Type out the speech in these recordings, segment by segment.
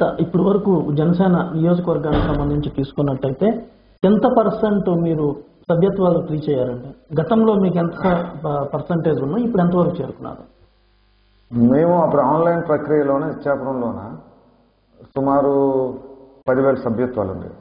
ఎంత ఇప్పటి వరకు జనసేన నియోజకవర్గానికి సంబంధించి తీసుకున్నట్టయితే ఎంత పర్సెంట్ మీరు సభ్యత్వాలు రీచ్ అయ్యారండి గతంలో మీకు ఎంత పర్సంటేజ్ ఉన్నా ఇప్పుడు ఎంతవరకు చేరుకున్నారు మేము అప్పుడు ఆన్లైన్ ప్రక్రియలోనే ఇచ్చాపురంలోన సుమారు పదివేల సభ్యత్వాలు ఉండేవి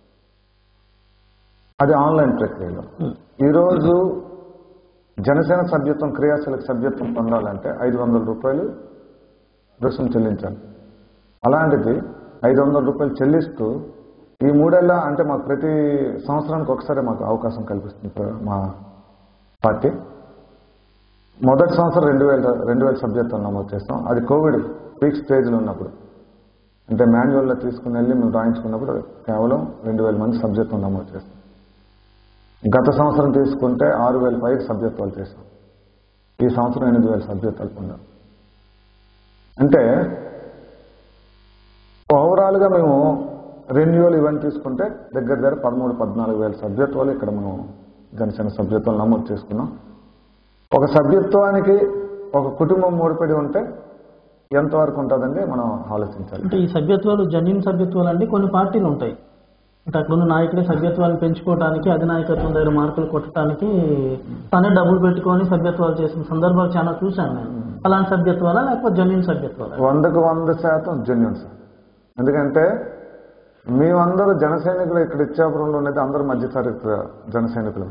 అది ఆన్లైన్ ప్రక్రియలో ఈరోజు జనసేన సభ్యత్వం క్రియాశీలక సభ్యత్వం పొందాలంటే ఐదు వందల రూపాయలు రుసుము చెల్లించాలి అలాంటిది ఐదు వందల రూపాయలు చెల్లిస్తూ ఈ మూడేళ్ళ అంటే మాకు ప్రతి సంవత్సరానికి ఒకసారి మాకు అవకాశం కల్పిస్తుంది ప్ర- మా పార్టీ మొదటి సంవత్సరం రెండు వేల రెండు వేల సభ్యత్వం నమోదు చేస్తాం అది కోవిడ్ పీక్ స్టేజ్లో ఉన్నప్పుడు అంటే మాన్యువల్లో తీసుకుని వెళ్ళి మేము రాయించుకున్నప్పుడు కేవలం రెండు వేల మంది సభ్యత్వం నమోదు చేస్తాం గత సంవత్సరం తీసుకుంటే ఆరు వేల పైకి సభ్యత్వాలు చేస్తాం ఈ సంవత్సరం ఎనిమిది వేల సభ్యత్వాలు పొందాం అంటే ఓవరాల్గా మేము రెన్యువల్ ఇవన్నీ తీసుకుంటే దగ్గర దగ్గర పదమూడు పద్నాలుగు వేల సభ్యత్వాలు ఇక్కడ మనం జనసేన సభ్యత్వాలు నమోదు చేసుకున్నాం ఒక సభ్యత్వానికి ఒక కుటుంబం ముడిపడి ఉంటే ఎంతవరకు ఉంటుందండి మనం ఆలోచించాలి అంటే ఈ సభ్యత్వాలు జన్యున్ సభ్యత్వాలు అంటే కొన్ని పార్టీలు ఉంటాయి అంటే అక్కడ ఉన్న నాయకులే సభ్యత్వాలను పెంచుకోవడానికి అధినాయకత్వం దగ్గర మార్కులు కొట్టడానికి తనే డబ్బులు పెట్టుకొని సభ్యత్వాలు చేసిన సందర్భాలు చాలా చూశాను నేను అలాంటి సభ్యత్వాలా లేకపోతే జన్యున్ సభ్యత్వాలా వందకు వంద శాతం జెన్యున్ సార్ ఎందుకంటే మేమందరూ జన సైనికులు ఇక్కడ ఇచ్చాపురంలో ఉన్నది అందరూ మధ్యతరగతి జన సైనికులు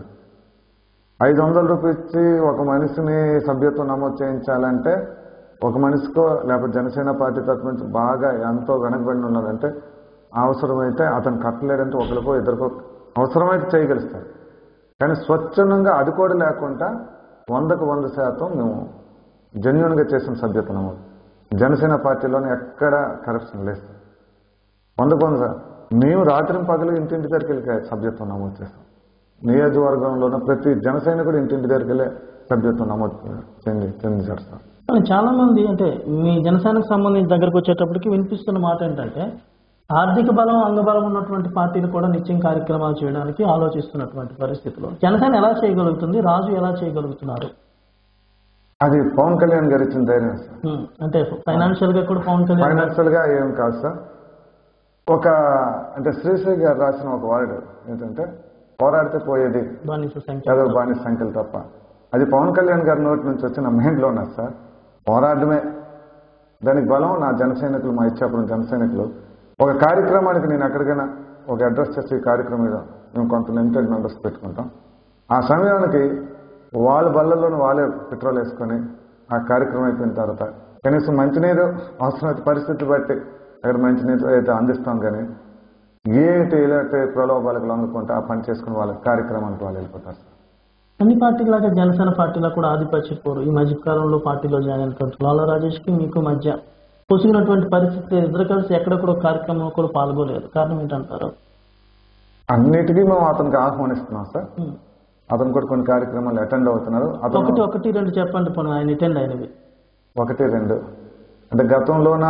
ఐదు వందల రూపాయలు ఇచ్చి ఒక మనిషిని సభ్యత్వం నమోదు చేయించాలంటే ఒక మనిషికో లేకపోతే జనసేన పార్టీ తరఫు నుంచి బాగా ఎంతో వెనకబడి ఉన్నదంటే అవసరమైతే అతను కట్టలేడంటే ఒకరికో ఇద్దరికో అవసరమైతే చేయగలుగుతారు కానీ స్వచ్ఛందంగా అది కూడా లేకుండా వందకు వంద శాతం మేము జెన్యున్గా చేసిన సభ్యత్వం నమోదు జనసేన పార్టీలోనే ఎక్కడ కరప్షన్ లేదు వందకు వంద శాతం. మేము రాత్రి పగలు ఇంటింటి దగ్గరికి వెళ్ళి సభ్యత్వం నమోదు చేస్తాం నియోజకవర్గంలో ఉన్న ప్రతి జన సైనికుడు ఇంటింటి దగ్గరికి వెళ్ళే సభ్యత్వం నమోదు చెంది చెంది చేస్తాం కానీ చాలా మంది అంటే మీ జనసేనకు సంబంధించి దగ్గరకు వచ్చేటప్పటికి వినిపిస్తున్న మాట ఏంటంటే ఆర్థిక బలం అంగబలం ఉన్నటువంటి పార్టీలు కూడా నిత్యం కార్యక్రమాలు చేయడానికి ఆలోచిస్తున్నటువంటి పరిస్థితిలో జనసేన ఎలా చేయగలుగుతుంది రాజు ఎలా చేయగలుగుతున్నారు అది పవన్ కళ్యాణ్ గారు ఇచ్చిన ధైర్యం సార్ ఉమ్, అంటే ఫైనాన్షియల్ గా కూడా పవన్ కళ్యాణ్ గారు ఫైనాన్షియల్ గా ఏం కాదు సార్ ఒక అంటే శ్రీశ్రీ గారు రాసిన ఒక వర్డ్ ఏంటంటే పోరాడితే పోయేది బానిస సంఖ్య చదువు బానిస సంఖ్యలు తప్ప అది పవన్ కళ్యాణ్ గారి నోటి నుంచి వచ్చిన మైండ్లో ఉన్నది సార్ పోరాడమే దానికి బలం నా జన సైనికులు మా ఇచ్చాపురం జన సైనికులు ఒక కార్యక్రమానికి నేను ఎక్కడికైనా ఒక అడ్రస్ చేసి ఈ కార్యక్రమం మీద మేము కొంత లిమిటెడ్ మెంబర్స్ పెట్టుకుంటాం ఆ సమయానికి వాళ్ళ బళ్ళల్లోనే వాళ్ళే పెట్రోల్ వేసుకొని ఆ కార్యక్రమం అయిపోయిన తర్వాత కనీసం మంచినీరు అవసరమైతే పరిస్థితి బట్టి అక్కడ మంచినీరు అయితే అందిస్తాం కానీ ఏంటి ఇలాంటి ప్రలోభాలకు లొంగకుంటే ఆ పని చేసుకుని వాళ్ళ కార్యక్రమానికి వాళ్ళు వెళ్ళిపోతారు సార్ అన్ని పార్టీలాగా జనసేన పార్టీలో కూడా ఆధిపత్య పోరు ఈ మధ్య కాలంలో పార్టీలో జాయిన్ అయినటువంటి లాలా రాజేష్ కి మీకు మధ్య పొసిగినటువంటి పరిస్థితి ఇద్దరు కలిసి ఎక్కడ కూడా కార్యక్రమంలో కూడా పాల్గొలేదు కారణం ఏంటంటారు అన్నిటికీ మేము అతనికి ఆహ్వానిస్తున్నాం సార్ ఉమ్. అతను కూడా కొన్ని కార్యక్రమాలు అటెండ్ అవుతున్నారు ఒకటి అతను ఒకటి రెండు చెప్పండి పోనీ ఆయన అటెండ్ అయినవి ఒకటి రెండు అంటే గతంలోన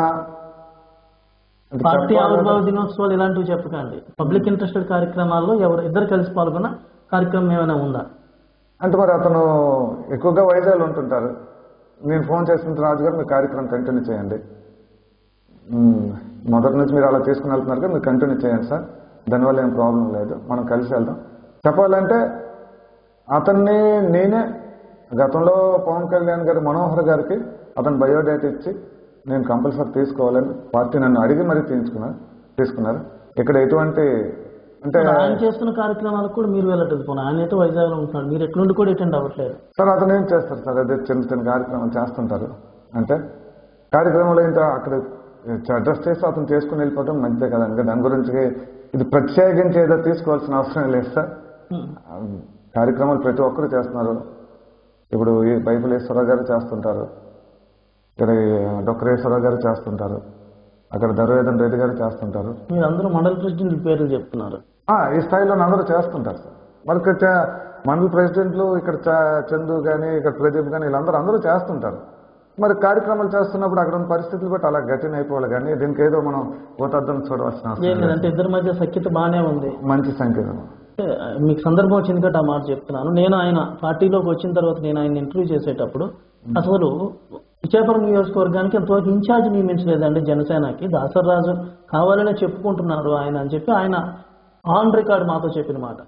అంటే పార్టీ చెప్పాలంటే- ఆవిర్భావ దినోత్సవాలు ఇలాంటివి చెప్పకండి పబ్లిక్ ఇంట్రెస్టెడ్ కార్యక్రమాల్లో ఎవరు ఇద్దరు కలిసి పాల్గొన్న కార్యక్రమం ఏమైనా ఉందా అంటే మరి అతను ఎక్కువగా వైజాగ్లో ఉంటుంటారు నేను ఫోన్ చేసిన రాజు గారు మీ కార్యక్రమం కంటిన్యూ చేయండి మ్మ్. మొదటి నుంచి మీరు అలా తీసుకుని వెళ్తున్నారు కదా మీరు కంటిన్యూ చేయండి సార్ దానివల్ల ఏం ప్రాబ్లం లేదు మనం కలిసి వెళ్దాం చెప్పాలంటే అతన్ని నేనే గతంలో పవన్ కళ్యాణ్ గారు మనోహర్ గారికి అతను బయోడేటా ఇచ్చి నేను కంపల్సరీ తీసుకోవాలని పార్టీ నన్ను అడిగి మరీ తీయించుకున్నారు తీసుకున్నారు ఇక్కడ ఎటువంటి అంటే ఆయన చేస్తున్న కార్యక్రమాలకు కూడా మీరు వెళ్ళట్లేదు పోనీ ఆయన అయితే వైజాగ్ లో ఉంటున్నాడు మీరు ఎట్లుండి కూడా అటెండ్ అవ్వట్లేదు సార్ అతను ఏం చేస్తారు సార్ అదే చిన్న చిన్న కార్యక్రమాలు చేస్తుంటారు అంటే కార్యక్రమాలు ఏంటో అక్కడ అడ్రస్ చేసి అతను చేసుకుని వెళ్ళిపోవడం మంచిదే కదా ఇంకా దాని గురించి ఇది ప్రత్యేకించి ఏదో తీసుకోవాల్సిన అవసరం లేదు సార్ ఉమ్. ఆ, కార్యక్రమాలు ప్రతి ఒక్కరు చేస్తున్నారు ఇప్పుడు ఈ బైబిలేశ్వరరావు గారు చేస్తుంటారు ఇక్కడ ఈ డొక్కరేశ్వరరావు గారు చేస్తుంటారు అక్కడ ధర్వేదన్ రెడ్డి గారు చేస్తుంటారు మీరు అందరూ మండల ప్రెసిడెంట్ పేర్లు చెప్తున్నారు ఆ, ఈ స్థాయిలో అందరూ చేస్తుంటారు సార్ మరి ఇక్కడ చ- మండల ప్రెసిడెంట్లు ఇక్కడ చ- చందు కానీ ఇక్కడ ప్రదీప్ కానీ వీళ్ళందరూ అందరూ చేస్తుంటారు మరి కార్యక్రమాలు చేస్తున్నప్పుడు అక్కడ ఉన్న పరిస్థితులు బట్టి అలా గట్టిన అయిపోవాలి కానీ దీనికి ఏదో మనం ఓతద్దం చూడవలసిన అవసరం ఏం లేదు. లేదంటే ఇద్దరి మధ్య సఖ్యత బాగానే ఉంది మంచి సంకేతం అంటే, మీకు సందర్భం వచ్చింది కాబట్టి ఆ మాట చెప్తున్నాను నేను ఆయన పార్టీలోకి వచ్చిన తర్వాత నేను ఆయన ఇంటర్వ్యూ చేసేటప్పుడు అసలు ఇచ్చాపురం నియోజకవర్గానికి ఎంతవరకు ఇన్ఛార్జ్ నియమించలేదండి జనసేనకి దాసరాజు కావాలనే చెప్పుకుంటున్నాడు ఆయన అని చెప్పి ఆయన ఆన్ రికార్డ్ మాతో చెప్పిన మాట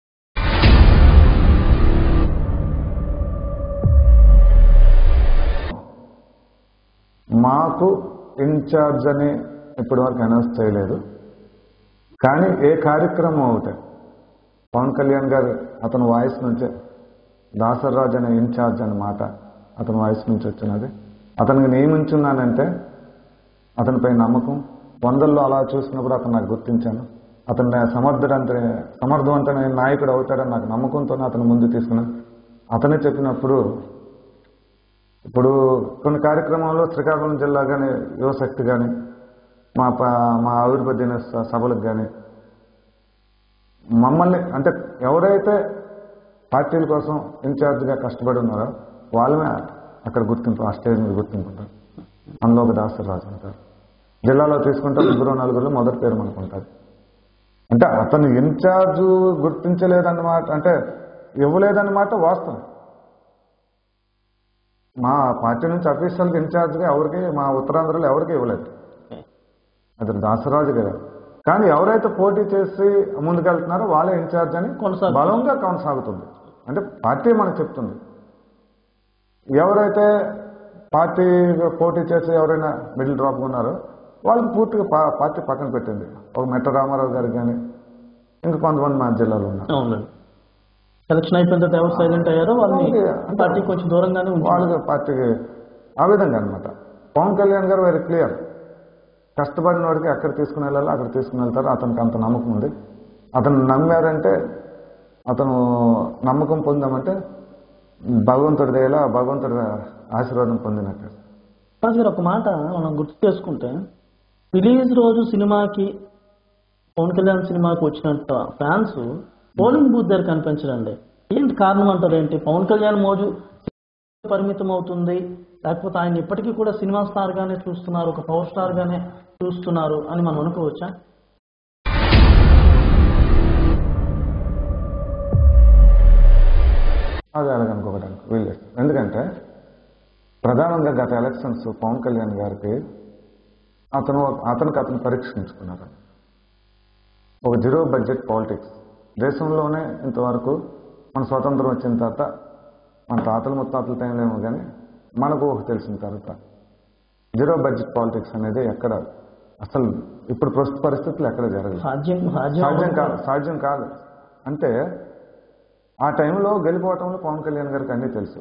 మాకు ఇన్ఛార్జ్ అని ఇప్పటివరకు అనౌన్స్ చేయలేదు కానీ ఏ కార్యక్రమం అవుతాయి పవన్ కళ్యాణ్ గారు అతని వాయిస్ నుంచే దాసరాజు అనే ఇన్ఛార్జ్ అనే మాట అతని వాయిస్ నుంచి వచ్చినది అతనికి నియమించున్నానంటే అతనిపై నమ్మకం వందల్లో అలా చూసినప్పుడు అతను నాకు గుర్తించాను అతను సమర్థుడంత సమర్థవంతమైన నాయకుడు అవుతాడని నాకు నమ్మకంతో అతను ముందు తీసుకున్నాను అతనే చెప్పినప్పుడు ఇప్పుడు కొన్ని కార్యక్రమాల్లో శ్రీకాకుళం జిల్లా కానీ యువశక్తి కానీ మా ప- మా ఆవిర్భ దిన స- సభలకు కానీ మమ్మల్ని అంటే ఎవరైతే పార్టీల కోసం ఇన్ఛార్జ్గా కష్టపడి ఉన్నారో వాళ్ళమే అక్కడ గుర్తింపు ఆ స్టేజ్ మీద గుర్తింపుంటారు అందులో ఒక దాసరాజు ఉంటారు జిల్లాలో తీసుకుంటే ముగ్గురు నలుగురు మొదటి పేరు మనకు ఉంటుంది అంటే అతను ఇన్ఛార్జ్ గుర్తించలేదన్నమాట అంటే ఇవ్వలేదన్నమాట వాస్తవం మా పార్టీ నుంచి అఫీషియల్గా ఇన్ఛార్జ్గా ఎవరికి మా ఉత్తరాంధ్రలో ఎవరికి ఇవ్వలేదు అతను దాసరాజు గారు కానీ ఎవరైతే పోటీ చేసి ముందుకెళ్తున్నారో వాళ్ళే ఇన్ఛార్జ్ అని కొనసాగుతుంది. బలంగా కొనసాగుతుంది అంటే పార్టీ మనకు చెప్తుంది ఎవరైతే పార్టీ పోటీ చేసి ఎవరైనా మిడిల్ డ్రాప్ ఉన్నారో వాళ్ళకి పూర్తిగా పా- పార్టీ పక్కన పెట్టింది ఒక మెట్ట రామారావు గారికి కానీ ఇంకా కొంతమంది మా జిల్లాలో ఉన్నారు అవునండి ఎలక్షన్ అయిపోయిన తర్వాత ఎవరు సైలెంట్ అయ్యారో వాళ్ళని వాళ్ళకి పార్టీ కొంచెం దూరంగానే ఉంచారు వాళ్ళకి పార్టీకి ఆ విధంగా అనమాట పవన్ కళ్యాణ్ గారు వెరీ క్లియర్ కష్టపడిన వాడికి ఎక్కడ తీసుకుని వెళ్ళాలో అక్కడ తీసుకుని వెళ్తారు అతనికి అంత నమ్మకం ఉంది అతను నమ్మారంటే అతను నమ్మకం పొందామంటే భగవంతుడి దయలా భగవంతుడి ఆశీర్వాదం పొందినట్టు రాజు గారు ఒక మాట మనం గుర్తు చేసుకుంటే రిలీజ్ రోజు సినిమాకి పవన్ కళ్యాణ్ సినిమాకి వచ్చినంత ఫ్యాన్స్ పోలింగ్ బూత్ దగ్గర కనిపించడండి ఏంటి కారణం అంటారు ఏంటి పవన్ కళ్యాణ్ మోజు పరిమితం అవుతుంది లేకపోతే ఆయన ఇప్పటికీ కూడా సినిమా స్టార్ గానే చూస్తున్నారు ఒక పవర్ స్టార్ గానే చూస్తున్నారు అని మనం అనుకోవచ్చా అది అలాగనుకోవడానికి వీల్లేదు ఎందుకంటే ప్రధానంగా గత ఎలక్షన్స్ పవన్ కళ్యాణ్ గారికి అతను అతనికి అతను పరీక్షించుకున్నారు ఒక జీరో బడ్జెట్ పాలిటిక్స్ దేశంలోనే ఇంతవరకు మన స్వాతంత్రం వచ్చిన తర్వాత మన తాతల ముత్తాతల టైంలో ఏమో కానీ మనకు ఒక తెలిసిన తర్వాత జీరో బడ్జెట్ పాలిటిక్స్ అనేది ఎక్కడ అసలు ఇప్పుడు ప్రస్తుత పరిస్థితులు ఎక్కడ జరగలేదు సాధ్యం సాధ్యం సాధ్యం కాదు సాధ్యం కాదు అంటే ఆ టైంలో గెలిపోవటంలో పవన్ కళ్యాణ్ గారికి అన్నీ తెలుసు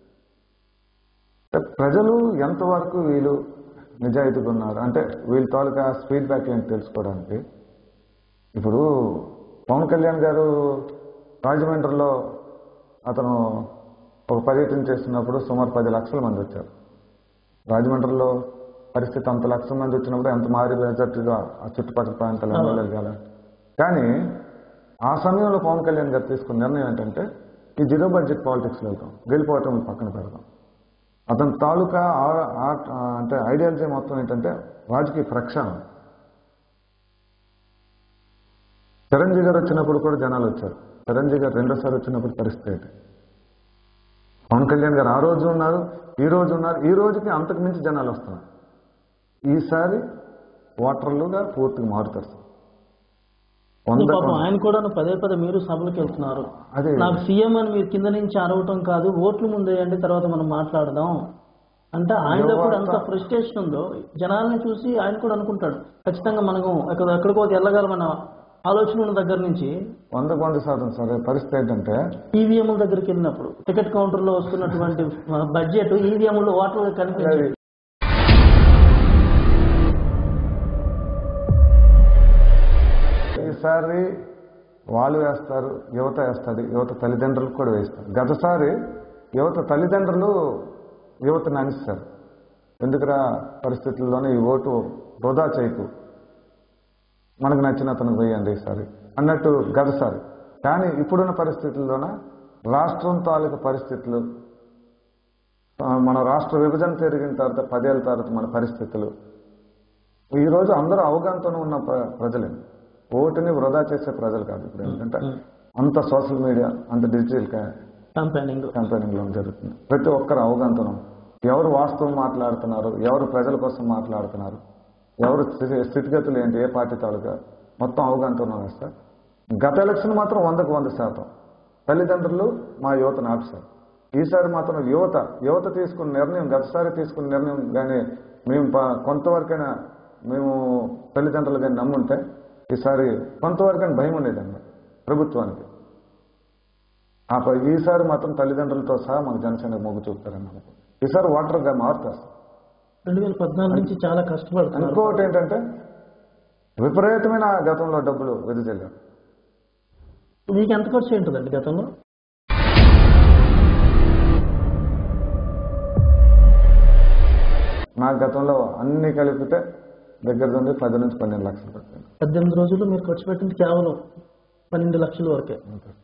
ప్రజలు ఎంతవరకు వీళ్ళు నిజాయితీగా ఉన్నారు అంటే వీళ్ళ తాలూకా ఫీడ్బ్యాక్ ఏంటి తెలుసుకోవడానికి ఇప్పుడు పవన్ కళ్యాణ్ గారు రాజమండ్రిలో అతను ఒక పర్యటన చేస్తున్నప్పుడు సుమారు పది లక్షల మంది వచ్చారు రాజమండ్రిలో పరిస్థితి అంత లక్షల మంది వచ్చినప్పుడు ఎంత మారి మెజార్టీగా ఆ చుట్టుపక్కల ప్రాంతాలు ఎమ్మెల్యేలు కదా కానీ ఆ సమయంలో పవన్ కళ్యాణ్ గారు తీసుకున్న నిర్ణయం ఏంటంటే ఈ జీరో బడ్జెట్ పాలిటిక్స్లో వెళ్తాం గెలిపోవటం పక్కన పెడదాం అతని తాలూకా ఆ- ఆ- అంటే ఐడియాలజీ మొత్తం ఏంటంటే రాజకీయ ప్రక్షాళన చిరంజీవి గారు వచ్చినప్పుడు కూడా జనాలు వచ్చారు చిరంజీవి గారు రెండోసారి వచ్చినప్పుడు పరిస్థితి ఏంటి పవన్ కళ్యాణ్ గారు ఆ రోజు ఉన్నారు ఈ రోజు ఉన్నారు ఈ రోజుకి అంతకు మించి జనాలు వస్తున్నారు ఈసారి ఓటర్లుగా పూర్తిగా మారుతారు సార్. వంద పాపం ఆయన కూడా పదే పదే మీరు సభలకు వెళ్తున్నారు అదే నాకు సీఎం అని మీరు కింద నుంచి అరవటం కాదు ఓట్లు ముందేయండి తర్వాత మనం మాట్లాడదాం అంటే ఆయనలో కూడా అంత ఫ్రస్ట్రేషన్ ఉందో జనాల్ని చూసి ఆయన కూడా అనుకుంటాడు ఖచ్చితంగా మనము ఎక్కడ ఎక్కడికో వెళ్ళగలమన్న ఆలోచన ఉన్న దగ్గర నుంచి వందకు వంద శాతం సరే పరిస్థితి ఏంటంటే ఈవీఎంల దగ్గరికి వెళ్ళినప్పుడు టికెట్ కౌంటర్ లో వస్తున్నటువంటి బడ్జెట్ ఈవీఎంలు ఓట్లు కనిపించాయి ఈసారి వాళ్ళు వేస్తారు యువత వేస్తుంది యువత తల్లిదండ్రులకు కూడా వేస్తారు గతసారి యువత తల్లిదండ్రులు యువతను అనిస్తారు ఎందుకురా పరిస్థితుల్లోనే ఈ ఓటు వృధా చేయకు మనకు నచ్చిన అతను వేయండి ఈసారి అన్నట్టు గతసారి కానీ ఇప్పుడున్న పరిస్థితుల్లోన రాష్ట్రం తాలూకు పరిస్థితులు ఆ, మన రాష్ట్ర విభజన జరిగిన తర్వాత పదేళ్ళ తర్వాత మన పరిస్థితులు ఈ రోజు అందరూ అవగాహనతో ఉన్న ప్ర- ప్రజలే ఓటుని వృధా చేసే ప్రజలు కాదు ఇప్పుడు ఎందుకంటే అంత సోషల్ మీడియా అంత డిజిటల్ కంపెయినింగ్ క్యాంపెయినింగ్ లో జరుగుతుంది ప్రతి ఒక్కరు అవగాహనతో ఎవరు వాస్తవం మాట్లాడుతున్నారు ఎవరు ప్రజల కోసం మాట్లాడుతున్నారు ఎవరు స్థితి- స్థితిగతులు ఏంటి ఏ పార్టీ తాలూకా మొత్తం అవగాహన ఉన్నాం కదా సార్ గత ఎలక్షన్ మాత్రం వందకు వంద శాతం తల్లిదండ్రులు మా యువతను ఆపిశారు ఈసారి మాత్రం యువత యువత తీసుకున్న నిర్ణయం గతసారి తీసుకున్న నిర్ణయం కానీ మేము ప- కొంతవరకైనా మేము తల్లిదండ్రులు కానీ నమ్ముంటే ఈసారి కొంతవరకైనా భయం ఉండేదన్నమాట ప్రభుత్వానికి ఆ ప- ఈసారి మాత్రం తల్లిదండ్రులతో సహా మాకు జనసేన మొగ్గు చూపుతారని నమ్మకం ఈసారి ఓటర్గా మారుతారు రెండు వేల పద్నాలుగు నుంచి చాలా కష్టపడుతున్నారు ఇంకొకటి ఏంటంటే విపరీతమైన గతంలో డబ్బులు వెదజల్లారు మీకు ఎంత ఖర్చు ఉంటుందండి గతంలో నా గతంలో అన్ని కలిపితే దగ్గర నుండి పది నుంచి పన్నెండు లక్షలు పెట్టాను పద్దెనిమిది రోజుల్లో మీరు ఖర్చు పెట్టింది కేవలం పన్నెండు లక్షల వరకే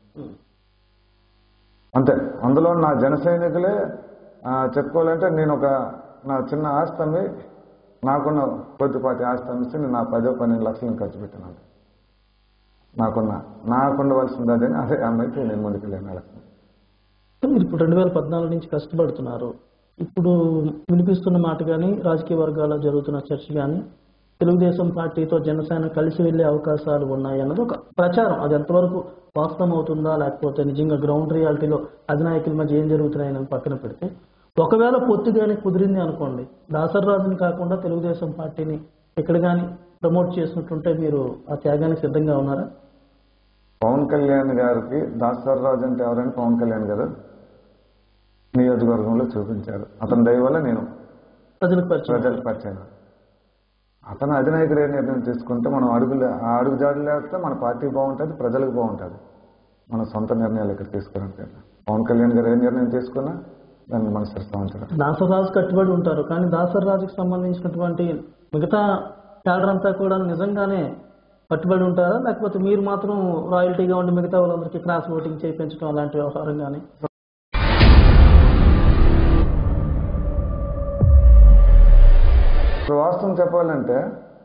అంతే అందులో నా జన సైనికులే ఆ, చెప్పుకోవాలంటే నేను ఒక నా చిన్న ఆస్తి అమ్మి నాకున్న కొద్దిపాటి ఆస్తి అమ్మిస్తే నేను నా పదో పన్నెండు లక్షలను ఖర్చు పెట్టాను అంతే నాకున్న నాకు ఉండవలసింది అదే అదే అమ్మైతే నేను ముందుకెళ్ళాను ఎలక్షన్ మీరు ఇప్పుడు రెండు వేల పద్నాలుగు నుంచి కష్టపడుతున్నారు ఇప్పుడు వినిపిస్తున్న మాట కానీ రాజకీయ వర్గాల్లో జరుగుతున్న చర్చ కానీ తెలుగుదేశం పార్టీతో జనసేన కలిసి వెళ్లే అవకాశాలు ఉన్నాయి అన్నది ఒక ప్రచారం అది ఎంతవరకు వాస్తవం అవుతుందా లేకపోతే నిజంగా గ్రౌండ్ రియాలిటీలో అధినాయకుల మధ్య ఏం జరుగుతున్నాయని పక్కన పెడితే ఒకవేళ పొత్తుగానే కుదిరింది అనుకోండి దాసర్రాజుని కాకుండా తెలుగుదేశం పార్టీని ఇక్కడ కానీ ప్రమోట్ చేసినట్టుంటే మీరు ఆ త్యాగానికి సిద్ధంగా ఉన్నారా పవన్ కళ్యాణ్ గారికి దాసర్రాజు అంటే ఎవరైనా పవన్ కళ్యాణ్ గారు నియోజకవర్గంలో చూపించారు అతని దయ వల్ల నేను ప్రజలకు పరిచయం ప్రజలకు పరిచయం అతను అధినాయకుడు ఏ నిర్ణయం తీసుకుంటే మనం అడుగులు ఆ అడుగు జాడులు వేస్తే మన పార్టీ బాగుంటుంది ప్రజలకు బాగుంటుంది మన సొంత నిర్ణయాలు ఇక్కడ తీసుకోవడానికి పవన్ కళ్యాణ్ గారు ఏ నిర్ణయం తీసుకున్నా దాన్ని మన శిరసాంచడం దాసరాజు కట్టుబడి ఉంటారు కానీ దాసరాజుకి సంబంధించినటువంటి మిగతా క్యాడర్ అంతా కూడా నిజంగానే కట్టుబడి ఉంటారా లేకపోతే మీరు మాత్రం రాయల్టీగా ఉండి మిగతా వాళ్ళందరికీ క్రాస్ ఓటింగ్ చేయించడం అలాంటి వ్యవహారం కానీ ఇప్పుడు వాస్తవం చెప్పాలంటే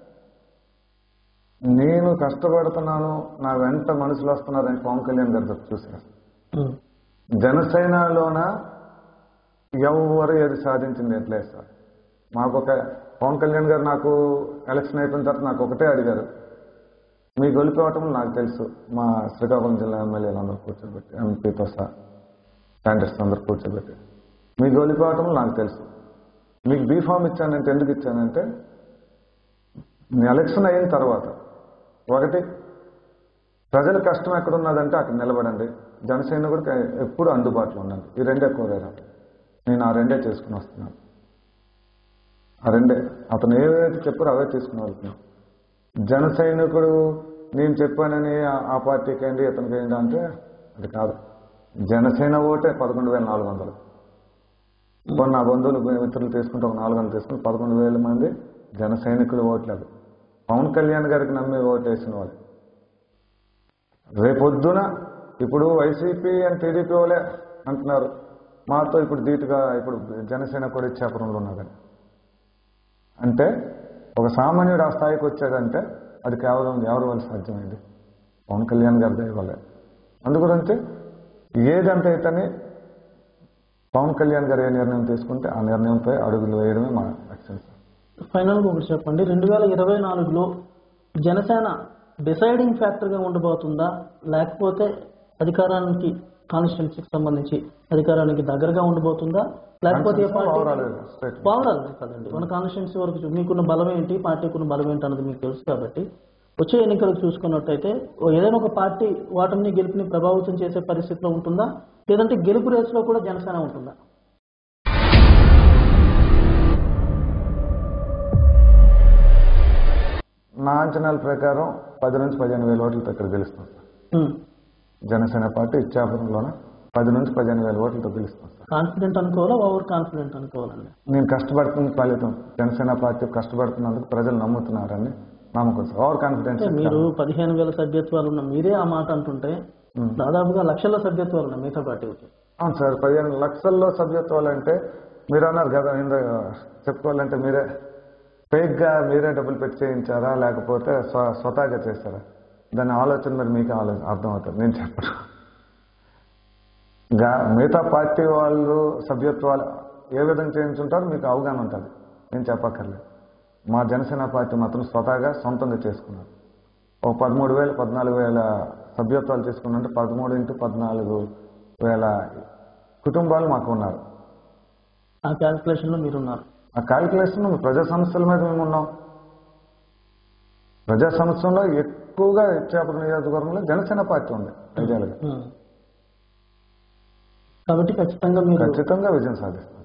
నేను కష్టపడుతున్నాను నా వెంట మనుషులు వస్తున్నారని పవన్ కళ్యాణ్ గారు చూశారు జనసేనలోన ఎవరు ఏది సాధించింది ఎట్లేదు సార్ మాకు ఒక పవన్ కళ్యాణ్ గారు నాకు ఎలక్షన్ అయిపోయిన తర్వాత నాకు ఒకటే అడిగారు మీ గొలిపోవటం నాకు తెలుసు మా శ్రీకాకుళం జిల్లా ఎమ్మెల్యేలు అందరూ కూర్చోబెట్టి ఎంపీతో సహా క్యాండిడేట్స్ అందరూ కూర్చోబెట్టి మీ గొలిపోవటం నాకు తెలుసు మీకు బీఫామ్ ఇచ్చానంటే ఎందుకు ఇచ్చానంటే మీ ఎలక్షన్ అయిన తర్వాత ఒకటి ప్రజల కష్టం ఎక్కడ ఉన్నదంటే అక్కడ నిలబడండి జనసేన కూడా ఎప్పుడు అందుబాటులో ఉండండి ఈ రెండే కోరారు నేను ఆ రెండే చేసుకుని వస్తున్నాను ఆ రెండే అతను ఏవైతే చెప్పారో అవే తీసుకుని వెళ్తున్నాను జన సైనికుడు నేను చెప్పానని ఆ- ఆ పార్టీకి ఏంటి ఇతనికి ఏంటి అంటే అది కాదు జనసేన ఓటే పదకొండు వేల నాలుగు వందలు కొన్ని నా బంధువులు మిత్రులు తీసుకుంటే ఒక నాలుగు వందలు తీసుకుని పదకొండు వేల మంది జన సైనికులు ఓట్లేదు పవన్ కళ్యాణ్ గారికి నమ్మి ఓటేసిన వాళ్ళు రేపొద్దున ఇప్పుడు వైసీపీ అండ్ టీడీపీ వాళ్ళే అంటున్నారు మాతో ఇప్పుడు ధీటుగా ఇప్పుడు జనసేన కూడా ఇచ్చాపురంలో ఉన్నదని అంటే ఒక సామాన్యుడు ఆ స్థాయికి వచ్చాడంటే అది కేవలం ఎవరి వల్ల సాధ్యమైంది పవన్ కళ్యాణ్ గారి దయ వల్లే అందుగురించి ఏదంటే అయితేనే పవన్ కళ్యాణ్ గారు ఏ నిర్ణయం తీసుకుంటే ఆ నిర్ణయంపై అడుగులు వేయడమే మా లక్ష్యం సార్ ఫైనల్గా ఒకటి చెప్పండి రెండు వేల ఇరవై నాలుగులో జనసేన డిసైడింగ్ ఫ్యాక్టర్గా ఉండబోతుందా లేకపోతే అధికారానికి కాన్స్టిట్యున్సీకి సంబంధించి అధికారానికి దగ్గరగా ఉండబోతుందా లేకపోతే ఏ పార్టీ Overall state. ఓవరాల్ కదండి మన కాన్స్టిట్యున్సీ వరకు చూ- మీకున్న బలం ఏంటి పార్టీకున్న బలం ఏంటి అన్నది మీకు తెలుసు కాబట్టి వచ్చే ఎన్నికలకు చూసుకున్నట్టయితే ఓ ఏదైనా ఒక పార్టీ ఓటమిని గెలుపుని ప్రభావితం చేసే పరిస్థితిలో ఉంటుందా లేదంటే గెలుపు రేసులో కూడా జనసేన ఉంటుందా నా అంచనాల ప్రకారం పది నుంచి పదిహేను వేల ఓట్లతో ఇక్కడ గెలుస్తాం సార్ ఉమ్. జనసేన పార్టీ ఇచ్చాపురంలోన పది నుంచి పదిహేను వేల ఓట్లతో గెలుస్తాం సార్ కాన్ఫిడెంట్ అనుకోవాలా ఓవర్ కాన్ఫిడెంట్ అనుకోవాలండి నేను కష్టపడుతున్న ఫలితం జనసేన పార్టీ కష్టపడుతున్నందుకు ప్రజలు నమ్ముతున్నారని నమ్మకం సార్ ఓవర్ కాన్ఫిడెన్స్ అంటే మీరు పదిహేను వేల సభ్యత్వాలు ఉన్న మీరే ఆ మాట అంటుంటే దాదాపుగా లక్షల సభ్యత్వాలు ఉన్నాయి మిగతా పార్టీలకి అవును సార్ పదిహేను లక్షల్లో సభ్యత్వాలు అంటే మీరు అన్నారు కదా ఇంద చెప్పుకోవాలంటే మీరే ఫేక్ గా మీరే డబ్బులు పెట్టి చేయించారా లేకపోతే స్వ- స్వతహాగా చేశారా దాని ఆలోచన మరి మీకు ఆలోచన అర్థమవుతుంది నేను చెప్పను గా- మిగతా పార్టీ వాళ్ళు సభ్యత్వాలు ఏ విధంగా చేయించుంటారో మీకు అవగాహన ఉంటుంది నేను చెప్పక్కర్లేదు మా జనసేన పార్టీ మాత్రం స్వతహాగా సొంతంగా చేసుకున్నారు ఒక పదమూడు వేల పద్నాలుగు వేల సభ్యత్వాలు చేసుకున్నంటే పదమూడు ఇంటూ పద్నాలుగు వేల కుటుంబాలు మాకు ఉన్నారు ఆ క్యాల్కులేషన్లో మీరున్నారు ఆ క్యాల్కులేషన్ ప్రజా సమస్యల మీద మేము ఉన్నాం ప్రజా సమస్యల్లో ఎక్కువగా ఇచ్చాపురం నియోజకవర్గంలో జనసేన పార్టీ ఉంది ఐదేళ్ళుగా ఉమ్. కాబట్టి ఖచ్చితంగా మీరు ఖచ్చితంగా విజయం సాధిస్తాం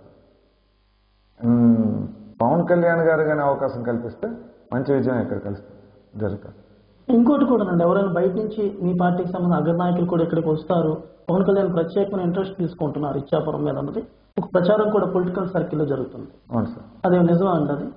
ఉమ్, పవన్ కళ్యాణ్ గారు కానీ అవకాశం కల్పిస్తే మంచి విజయం ఇక్కడ కలుస్తుంది జరుగుతుంది ఇంకోటి కూడా అండి ఎవరైనా బయట నుంచి మీ పార్టీకి సంబంధించిన అగ్రనాయకులు కూడా ఇక్కడికి వస్తారు పవన్ కళ్యాణ్ ప్రత్యేకమైన ఇంట్రెస్ట్ తీసుకుంటున్నారు ఇచ్చాపురం మీద అన్నది ఒక ప్రచారం కూడా పొలిటికల్ సర్కిల్లో జరుగుతుంది అవును సార్ అదే నిజమా అండి అది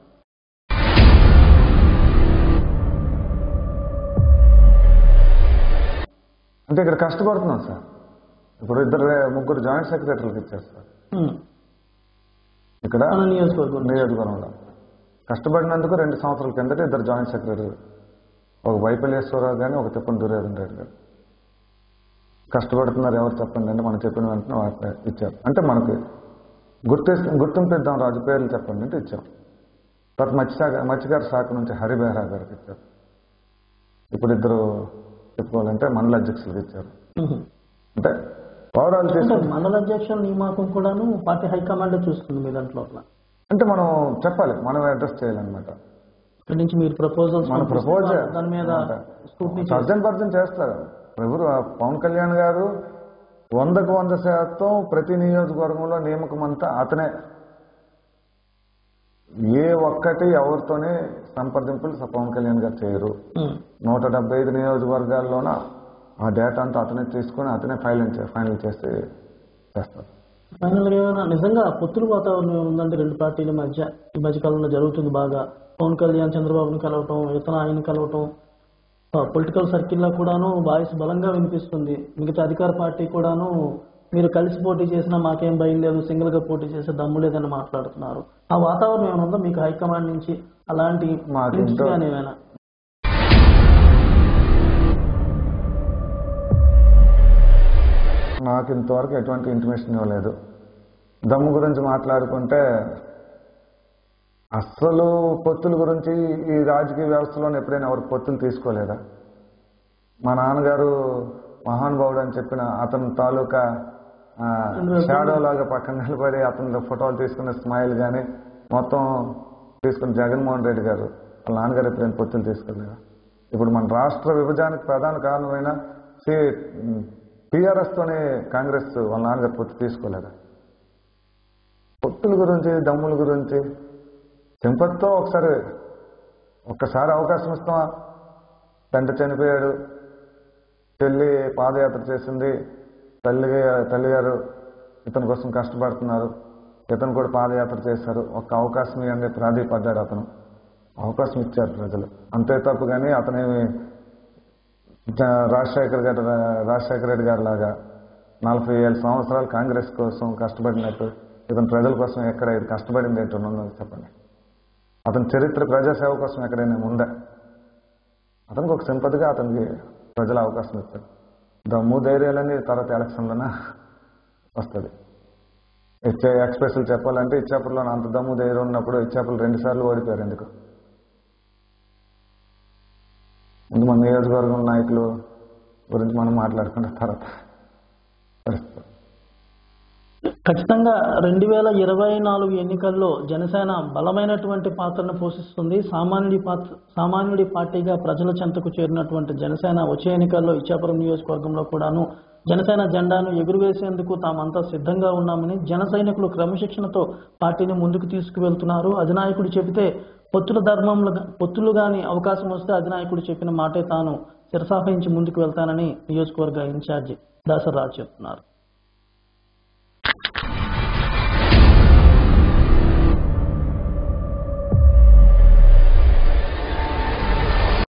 అంటే ఇక్కడ కష్టపడుతున్నాం సార్ ఇప్పుడు ఇద్దరు ముగ్గురు జాయింట్ సెక్రటరీలకు ఇచ్చారు సార్ ఉమ్. ఇక్కడ మన నియోజకవర్గం నియోజకవర్గంలో కష్టపడినందుకు రెండు సంవత్సరాల కిందట ఇద్దరు జాయింట్ సెక్రటరీ ఒక వైపల్యేశ్వరరావు కానీ ఒక తిప్పని దుర్యోధన్ రెడ్డి గారు కష్టపడుతున్నారు ఎవరు చెప్పండి అంటే మనం చెప్పిన వెంటనే వాళ్ళకి ఇచ్చారు అంటే మనకి గుర్తి గుర్తింపు ఇద్దాం రాజు పేర్లు చెప్పండి అంటే ఇచ్చాం తర్వాత మత్స్యశాఖ మత్స్యకార శాఖ నుంచి హరిబెహరా గారికి ఇచ్చారు ఇప్పుడు ఇద్దరు చెప్పుకోవాలంటే మండల అధ్యక్షులకు ఇచ్చారు ఉహు. అంటే ఓవరాల్ అంటే తీసుకుంటే మండల అధ్యక్షుల నియామకం కూడాను పార్టీ హైకమాండ్ చూస్తుంది మీ దాంట్లో అంటే మనం చెప్పాలి మనం అడ్రస్ చేయాలన్నమాట ఇక్కడి నుంచి మీరు ప్రపోజల్స్ మన ప్రపోజ్ దాని మీద స్కూటీ సర్జన్ పర్జన్ చేస్తారు ఎవరు ఆ పవన్ కళ్యాణ్ గారు వందకు వంద శాతం ప్రతి నియోజకవర్గంలో నియామకం అంతా అతనే ఏ ఒక్కటి ఎవరితోనే సంప్రదింపులు స- పవన్ కళ్యాణ్ గారు చేయరు నూట డెబ్బై ఐదు నియోజకవర్గాల్లోన ఆ డేటా అంతా అతనే తీసుకొని అతనే ఫైల్ ఫైనల్ చేసి చేస్తారు ఫైనల్ గా ఏమైనా నిజంగా పొత్తుల వాతావరణం ఉందండి రెండు పార్టీల మధ్య ఈ మధ్యకాలంలో జరుగుతుంది బాగా పవన్ కళ్యాణ్ చంద్రబాబుని కలవటం ఇతర ఆయన కలవటం పొలిటికల్ సర్కిల్లో కూడాను వాయిస్ బలంగా వినిపిస్తుంది మిగతా అధికార పార్టీ కూడాను మీరు కలిసి పోటీ చేసినా మాకేం భయం లేదు సింగిల్ గా పోటీ చేసే దమ్ము లేదని మాట్లాడుతున్నారు ఆ వాతావరణం ఏమైనా ఉందా మీకు హైకమాండ్ నుంచి అలాంటి మాకు hints ఇంట్లో- గానీ ఏమైనా నాకు ఇంతవరకు ఎటువంటి ఇంటిమేషన్ ఇవ్వలేదు దమ్ము గురించి మాట్లాడుకుంటే అస్సలు పొత్తుల గురించి ఈ రాజకీయ వ్యవస్థలో ఎప్పుడైనా ఎవరు పొత్తులు తీసుకోలేదా మా నాన్నగారు మహానుభావుడు అని చెప్పిన అతని తాలూకా షాడో లాగా పక్కన నిలబడి అతని ఫోటోలు తీసుకున్న స్మైల్ కానీ మొత్తం తీసుకున్న జగన్మోహన్ రెడ్డి గారు వాళ్ళ నాన్నగారు ఎప్పుడైనా పొత్తులు తీసుకోలేదా ఇప్పుడు మన రాష్ట్ర విభజనకు ప్రధాన కారణమైన సి టీఆర్ఎస్ తోనే కాంగ్రెస్ వాళ్ళ నాన్నగారు పొత్తు తీసుకోలేదా పొత్తుల గురించి దమ్ముల గురించి సింపతితో ఒకసారి ఒక్కసారి అవకాశం ఇస్తామా తండ్రి చనిపోయాడు చెల్లి పాదయాత్ర చేసింది తల్లి తల్లిగారు ఇతని కోసం కష్టపడుతున్నారు ఇతను కూడా పాదయాత్ర చేశారు ఒక్క అవకాశం ఇవ్వండి ప్రాధీపడ్డాడు అతను అవకాశం ఇచ్చారు ప్రజలు అంతే తప్పు కానీ అతనేమి జ- రాజశేఖర్ గారు రాజశేఖర రెడ్డి గారి లాగా నలభై ఏళ్ళ సంవత్సరాలు కాంగ్రెస్ కోసం కష్టపడినట్టు ఇతను ప్రజల కోసం ఎక్కడ ఇది కష్టపడింది ఏంటో ఉందో చెప్పండి అతని చరిత్ర ప్రజాసేవ కోసం ఎక్కడైనా ఉందా అతనికి ఒక సింపతిగా అతనికి ప్రజల అవకాశం ఇస్తారు దమ్ము ధైర్యాలన్నీ తర్వాత ఎలక్షన్లోనే వస్తుంది ఇచ్చే ఎక్స్ప్రెస్లు చెప్పాలంటే ఇచ్చాపుల్లో అంత దమ్ము ధైర్యం ఉన్నప్పుడు ఇచ్చాపులు రెండు సార్లు ఓడిపోయారు ఎందుకు ముందు మన నియోజకవర్గం నాయకులు గురించి మనం మాట్లాడుకున్న తర్వాత పరిస్థితి ఖచ్చితంగా రెండు వేల ఇరవై నాలుగు ఎన్నికల్లో జనసేన బలమైనటువంటి పాత్రను పోషిస్తుంది సామాన్యుడి పాత్ర సామాన్యుడి పార్టీగా ప్రజల చెంతకు చేరినటువంటి జనసేన వచ్చే ఎన్నికల్లో ఇచ్చాపురం నియోజకవర్గంలో కూడాను జనసేన జెండాను ఎగురవేసేందుకు తామంతా సిద్ధంగా ఉన్నామని జన సైనికులు క్రమశిక్షణతో పార్టీని ముందుకు తీసుకువెళ్తున్నారు అధినాయకుడు చెబితే పొత్తుల ధర్మంలో పొత్తులు గాని అవకాశం వస్తే అధినాయకుడు చెప్పిన మాటే తాను శిరసాహించి ముందుకు వెళ్తానని నియోజకవర్గ ఇన్ఛార్జి దాసరాజు చెప్తున్నారు